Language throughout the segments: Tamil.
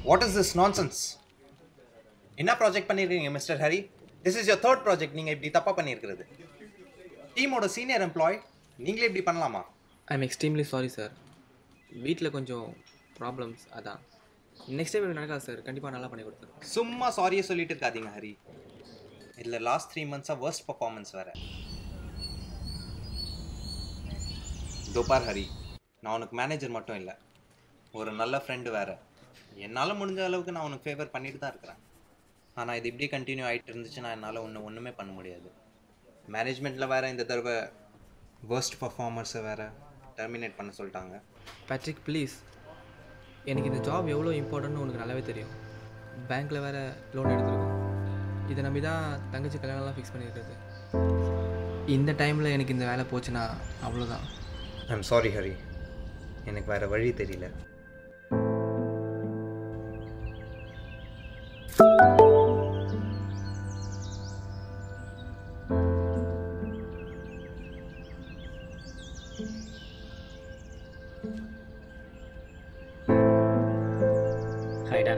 வாட் இஸ் திஸ் நான்சென்ஸ் என்ன ப்ராஜெக்ட் பண்ணியிருக்கீங்க mister Hari this is your third project நீங்கள் இப்படி தப்பாக பண்ணியிருக்கிறது டீமோட சீனியர் எம்ப்ளாய் நீங்களே இப்படி பண்ணலாமா I am extremely sorry sir வீட்டில் கொஞ்சம் ப்ராப்ளம்ஸ் அதான் நெக்ஸ்ட் டைம் இப்படி நடக்காது சார் கண்டிப்பாக நல்லா பண்ணி கொடுத்துருவோம் சும்மா சாரியை சொல்லிட்டு இருக்காதீங்க ஹரி இதில் லாஸ்ட் த்ரீ மந்த்ஸாக worst பர்ஃபார்மன்ஸ் வேறு தோபார் ஹரி நான் உனக்கு மேனேஜர் மட்டும் இல்லை ஒரு நல்ல ஃப்ரெண்டு வேறு என்னால் முடிஞ்ச அளவுக்கு நான் உனக்கு ஃபேவர் பண்ணிட்டு தான் இருக்கிறேன் ஆனால் இது இப்படியே கண்டினியூ ஆகிட்டு இருந்துச்சுன்னா என்னால் ஒன்று ஒன்றுமே பண்ண முடியாது மேனேஜ்மெண்ட்டில் வேறு இந்த தடவை worst பர்ஃபார்மர்ஸை வேறு டெர்மினேட் பண்ண சொல்லிட்டாங்க பேட்ரிக் ப்ளீஸ் எனக்கு இந்த ஜாப் எவ்வளோ இம்பார்ட்டன்ட்னு உனக்கு நல்லாவே தெரியும் பேங்க்கில் வேறு லோன் எடுத்திருக்கோம் இதை நம்பி தான் தங்கச்சி கல்யாணம்லாம் ஃபிக்ஸ் பண்ணியிருக்கிறது இந்த டைமில் எனக்கு இந்த வேலை போச்சுன்னா அவ்வளோதான் ஐம் சாரி ஹரி எனக்கு வேறு வழி தெரியல ஹாய்டா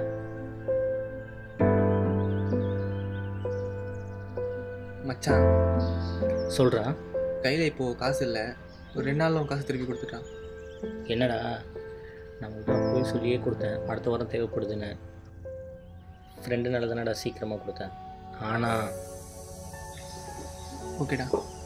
மச்சான் சொல்கிறா கையில் இப்போது காசு இல்லை ஒரு ரெண்டு நாளில் உன் காசு திருப்பி கொடுத்துட்டான் என்னடா நான் உங்கள்கிட்ட போய் சொல்லியே கொடுத்தேன் அடுத்த வாரம் தேவைப்படுதுன்னு ஃப்ரெண்டு நல்லதானடா சீக்கிரமாக கொடுத்தேன் ஆனால் ஓகேடா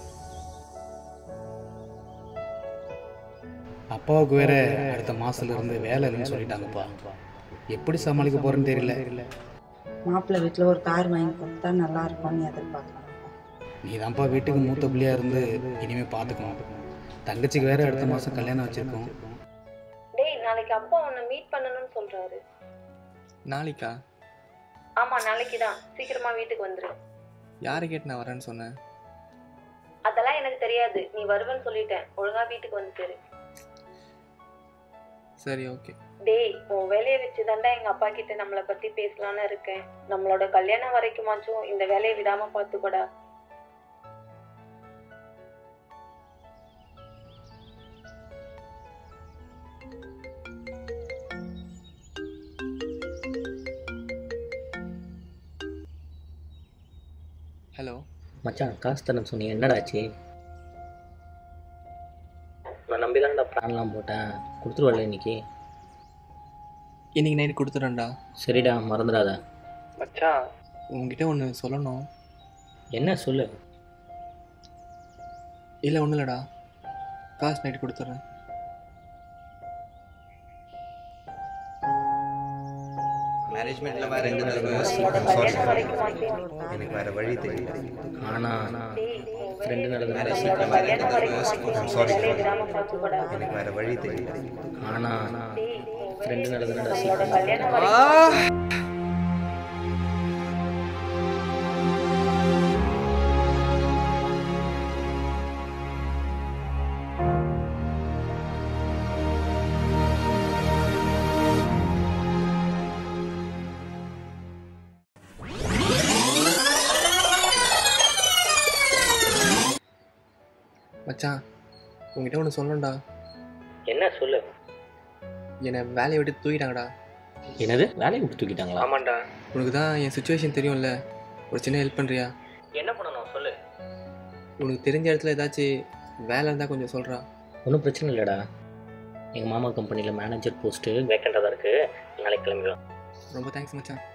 அப்பாவுக்கு வேற அடுத்த மாசத்துல இருந்து வேலை இல்லைன்னு சொல்லிட்டாங்கப்பா எப்படி சமாளிக்க போறேன்னு தெரியல மாப்பிள்ளை வீட்டில் ஒரு கார் வாங்கி கொடுத்தா நல்லா இருக்கும்னு எதிர்பார்க்கலாம் நீ தான்ப்பா வீட்டுக்கு மூத்த பிள்ளையா இருந்து இனிமே பார்த்துக்கணும் தங்கச்சிக்கு வேற அடுத்த மாசம் கல்யாணம் வச்சிருக்கோம் டேய் நாளைக்கு அப்பா உன்னை மீட் பண்ணணும்னு சொல்றாரு நாளைக்கா ஆமா நாளைக்கு தான் சீக்கிரமா வீட்டுக்கு வந்துரு யாரை கேட்டு நான் வரேன்னு சொன்னேன் அதெல்லாம் எனக்கு தெரியாது நீ வருவேன்னு சொல்லிட்டேன் ஒழுங்கா வீட்டுக்கு வந்து சேரு சரி ஓகே டேய் உன் வேலையை வச்சு தாண்டா எங்க அப்பா கிட்ட நம்மளை பத்தி பேசலாம்னு இருக்கேன் நம்மளோட கல்யாணம் வரைக்குமாச்சும் இந்த வேலையை விடாம பாத்துக்கூடா ஹலோ மச்சான் காசு தரேன்னு சொன்னீங்க என்னடா ஆச்சு நான் நம்பி தானடா பிளான்லாம் போட்டேன் கொடுத்துருவல இன்னைக்கு இன்னைக்கு நைட் கொடுத்துட்றேன்டா சரிடா மறந்துடாத மச்சான் உங்ககிட்ட ஒன்று சொல்லணும் என்ன சொல்லு இல்லை ஒன்றும் இல்லைடா காசு நைட் கொடுத்துட்றேன் மேனேஜ்மெண்ட்டில் வேறு இந்த தடவை நம்மளோட சாரி கல்யாணம் வரைக்குமாச்சும் எனக்கு வேறு வழி தெரியல ஆனால் ஃப்ரெண்டு நல்லதானடா நம்மளோட சீக்கிரமாக கல்யாணம் வரைக்குமாச்சும் இந்த வேலையை விடாம பாத்துக்கூடா எனக்கு வேறு வழி தெரியல ஆனால் ஃப்ரெண்டு நல்லதானடா நம்மளோட சீக்கிரமாக கல்யாணம் வரைக்கும் மச்சான் உங்ககிட்ட ஒன்று சொல்லணும்டா என்ன சொல்லு என்னை வேலையை விட்டு தூக்கிட்டாங்கடா என்னது வேலையை விட்டு தூக்கிட்டாங்களா ஆமாண்டா உனக்கு தான் என் சுச்சுவேஷன் தெரியும்ல ஒரு சின்ன ஹெல்ப் பண்ணுறியா என்ன பண்ணணும் சொல்லு உனக்கு தெரிஞ்ச இடத்துல ஏதாச்சும் வேலை இருந்தால் கொஞ்சம் சொல்கிறா ஒன்றும் பிரச்சனை இல்லைடா எங்கள் மாமா கம்பெனியில் மேனேஜர் போஸ்ட்டு வேக்கண்டாக தான் இருக்குது நாளைக்கு கிளம்பிடலாம் ரொம்ப தேங்க்ஸ் மச்சான்